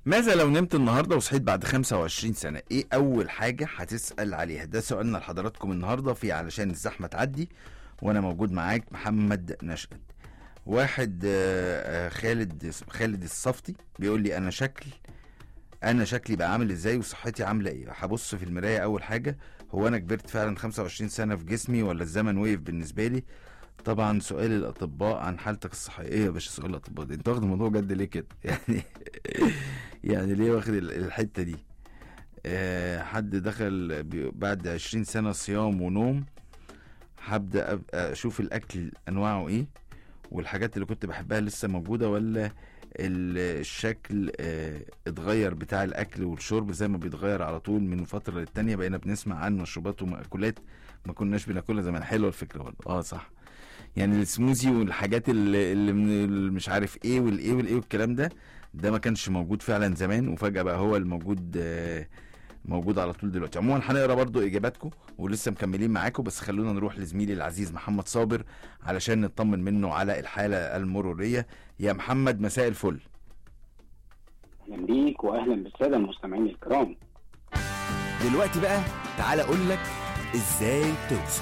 ماذا لو نمت النهارده وصحيت بعد 25 سنة؟ إيه أول حاجة هتسأل عليها؟ ده سؤالنا لحضراتكم النهارده في علشان الزحمة تعدي وأنا موجود معاك محمد نشأت. واحد آه، آه، خالد خالد الصفتي بيقول لي أنا شكل أنا شكلي بقى عامل إزاي وصحتي عاملة إيه؟ هبص في المراية أول حاجة هو أنا كبرت فعلا 25 سنة في جسمي ولا الزمن وقف بالنسبة لي؟ طبعا سؤال الاطباء عن حالتك الصحيه ايه يا باشا سؤال الاطباء ده انت واخد الموضوع جد ليه كده يعني يعني ليه واخد ال- الحته دي آه حد دخل بي- بعد 20 سنه صيام ونوم هبدا ابقى اشوف الاكل انواعه ايه والحاجات اللي كنت بحبها لسه موجوده ولا ال- الشكل آه اتغير بتاع الاكل والشرب زي ما بيتغير على طول من فتره للتانيه بقينا بنسمع عن مشروبات ومأكولات ما كناش بناكلها زمان حلوه الفكره برضه اه صح يعني السموزي والحاجات اللي, اللي من ال- مش عارف ايه والايه والايه والكلام ده ده ما كانش موجود فعلا زمان وفجأة بقى هو الموجود آه، موجود على طول دلوقتي عموما هنقرا برضو اجاباتكم ولسه مكملين معاكم بس خلونا نروح لزميلي العزيز محمد صابر علشان نطمن منه على الحالة المرورية يا محمد مساء الفل اهلا بيك واهلا بالساده المستمعين الكرام دلوقتي بقى تعالى اقول لك ازاي توصل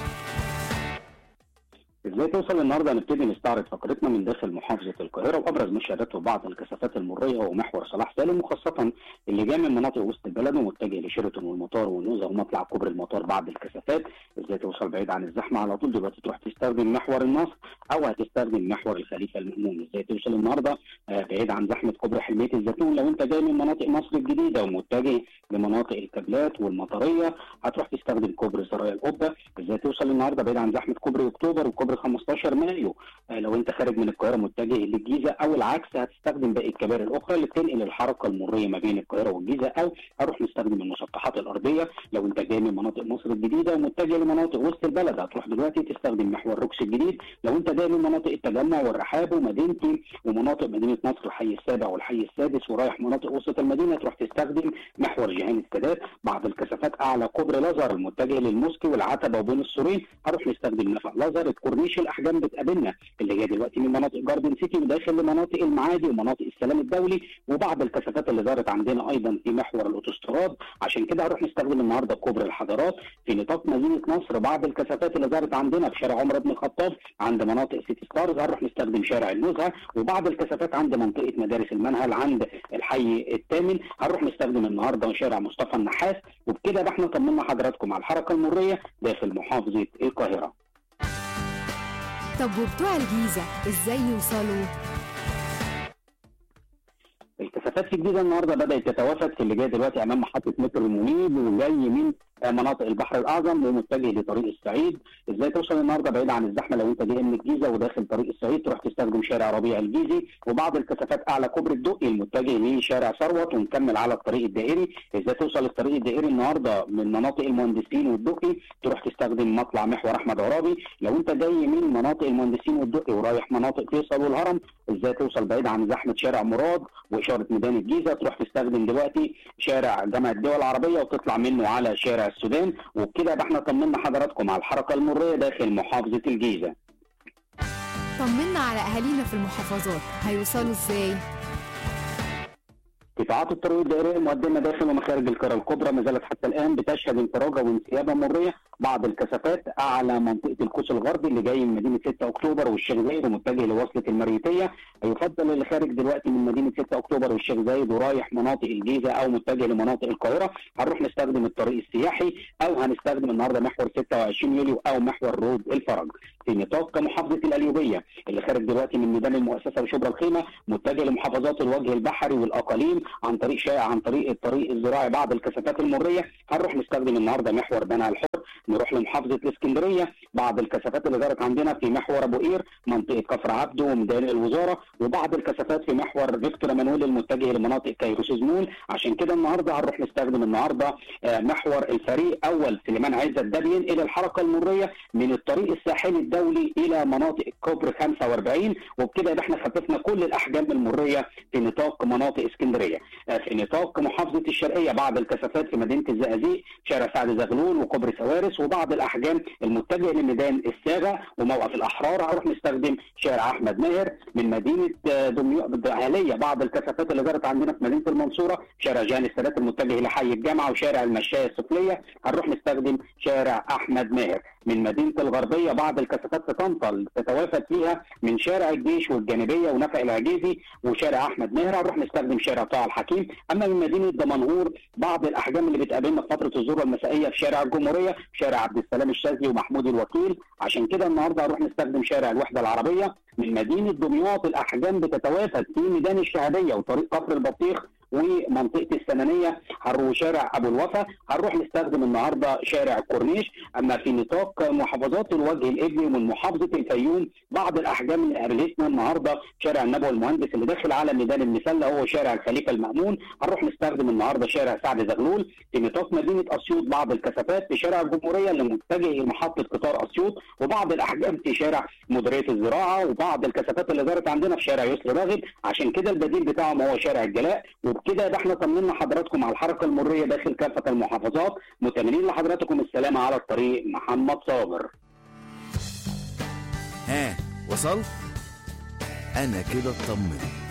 ازاي توصل النهارده هنبتدي نستعرض فقرتنا من داخل محافظه القاهره وابرز ما شهدته بعض الكثافات المريه ومحور صلاح سالم وخاصه اللي جاي من مناطق وسط البلد ومتجه لشيراتون والمطار والنوزه ومطلع كوبري المطار بعض الكثافات ازاي توصل بعيد عن الزحمه على طول دلوقتي تروح تستخدم محور النصر او هتستخدم محور الخليفه المأمون ازاي توصل النهارده آه، بعيد عن زحمه كوبري حلميه الزيتون لو انت جاي من مناطق مصر الجديده ومتجه لمناطق الكابلات والمطريه هتروح تستخدم كوبري سرايا القبه ازاي توصل النهارده بعيد عن زحمه كوبري اكتوبر وكوبري 15 مايو آه، لو انت خارج من القاهره متجه للجيزه او العكس هتستخدم باقي الكباري الاخرى اللي بتنقل الحركه المريه ما بين القاهره والجيزه او هروح نستخدم المسطحات الارضيه لو انت جاي من مناطق مصر الجديده ومتجه لمناطق وسط البلد هتروح دلوقتي تستخدم محور روكس الجديد لو انت جاي من مناطق التجمع والرحاب ومدينتي ومناطق مدينه نصر الحي السابع والحي السادس ورايح مناطق وسط المدينه تروح تستخدم محور جهان السادات بعض الكثافات اعلى كوبري لازر المتجه للموسكي والعتبه وبين السورين هروح نستخدم نفق لازر الكورنيش الاحجام بتقابلنا اللي جاي دلوقتي من مناطق جاردن سيتي وداخل لمناطق المعادي ومناطق السلام الدولي وبعض الكثافات اللي ظهرت عندنا ايضا في محور الاوتوستراد عشان كده هروح نستخدم النهارده كوبري الحضارات في نطاق مدينه نصر بعض الكثافات اللي ظهرت عندنا في شارع عمر بن الخطاب عند مناطق سيتي ستارز هنروح نستخدم شارع النزهه وبعض الكثافات عند منطقه مدارس المنهل عند الحي الثامن هنروح نستخدم النهارده شارع مصطفى النحاس وبكده يبقى احنا طمنا حضراتكم على الحركه المريه داخل محافظه القاهره طب وبتوع الجيزة ازاي يوصلوا؟ الكثافات في الجيزه النهارده بدات تتوافد في اللي جاي دلوقتي امام محطه مترو المنيب وجاي من آه، مناطق البحر الاعظم ومتجه لطريق الصعيد ازاي توصل النهارده بعيد عن الزحمه لو انت جاي من الجيزه وداخل طريق الصعيد تروح تستخدم شارع ربيع الجيزي وبعض الكثافات اعلى كوبري الدقي المتجه لشارع ثروت ونكمل على الطريق الدائري ازاي توصل الطريق الدائري النهارده من مناطق المهندسين والدقي تروح تستخدم مطلع محور احمد عرابي لو انت جاي من مناطق المهندسين والدقي ورايح مناطق فيصل والهرم ازاي توصل بعيد عن زحمه شارع مراد واشاره ميدان الجيزه تروح تستخدم دلوقتي شارع جامعه الدول العربيه وتطلع منه على شارع السودان وبكده يبقى احنا طمنا حضراتكم على الحركه المريه داخل محافظه الجيزه طمنا على اهالينا في المحافظات هيوصلوا ازاي؟ قطاعات الطرق الدائريه المقدمه داخل ومخارج القرى الكبرى ما زالت حتى الان بتشهد انفراجه وانسيابه مريه بعض الكثافات اعلى منطقه القوس الغربي اللي جاي من مدينه 6 اكتوبر والشيخ زايد ومتجه لوصله المريوطيه يفضل اللي خارج دلوقتي من مدينه 6 اكتوبر والشيخ زايد ورايح مناطق الجيزه او متجه لمناطق القاهره هنروح نستخدم الطريق السياحي او هنستخدم النهارده محور 26 يوليو او محور رود الفرج في نطاق محافظه القليوبيه اللي خارج دلوقتي من ميدان المؤسسه وشبرا الخيمه متجه لمحافظات الوجه البحري والاقاليم عن طريق شائع عن طريق الطريق الزراعي بعض الكثافات المريه هنروح نستخدم النهارده محور بنها الحر نروح لمحافظه الاسكندريه بعض الكثافات اللي ظهرت عندنا في محور ابو قير منطقه كفر عبده وميدان الوزاره وبعض الكثافات في محور فيكتور مانويل المتجه لمناطق كايروس زمول عشان كده النهارده هنروح نستخدم النهارده آه، محور الفريق اول سليمان عزت ده بينقل الحركه المريه من الطريق الساحلي الدولي الى مناطق كوبري 45 وبكده يبقى احنا خففنا كل الاحجام المريه في نطاق مناطق اسكندريه آه، في نطاق محافظه الشرقيه بعض الكثافات في مدينه الزقازيق شارع سعد زغلول وكوبري سوارس وبعض الاحجام المتجه لميدان الساغه وموقف الاحرار هنروح نستخدم شارع احمد ماهر من مدينه آه، دمياط دهاليه بعض الكثافات اللي جرت عندنا في مدينه المنصوره شارع جان السادات المتجه لحي الجامعه وشارع المشايه السفليه هنروح نستخدم شارع احمد ماهر من مدينه الغربيه بعض الكثافات في طنطا اللي تتوافد فيها من شارع الجيش والجانبيه ونفق العجيزي وشارع احمد ماهر هنروح نستخدم شارع طه الحكيم اما من مدينه دمنهور بعض الاحجام اللي بتقابلنا في فتره الذروه المسائيه في شارع الجمهوريه شارع عبد السلام الشاذلي ومحمود الوكيل عشان كده النهارده هنروح نستخدم شارع الوحده العربيه من مدينه دمياط الاحجام بتتوافد في ميدان الشهاديه وطريق كفر البطيخ ومنطقه السنانيه هنروح شارع ابو الوفا هنروح نستخدم النهارده شارع الكورنيش اما في نطاق محافظات الوجه الابلي ومن محافظه الفيوم بعض الاحجام اللي قابلتنا النهارده شارع النبوي المهندس اللي داخل على ميدان المسله هو شارع الخليفه المامون هنروح نستخدم النهارده شارع سعد زغلول في نطاق مدينه اسيوط بعض الكثافات في شارع الجمهوريه اللي متجه لمحطه قطار اسيوط وبعض الاحجام في شارع مديريه الزراعه وبعض الكثافات اللي دارت عندنا في شارع يسر راغب عشان كده البديل بتاعهم هو شارع الجلاء وبكده ده احنا طمنا حضراتكم على الحركه المريه داخل كافه المحافظات متمنين لحضراتكم السلامه على الطريق محمد صابر ها وصلت انا كده اطمنت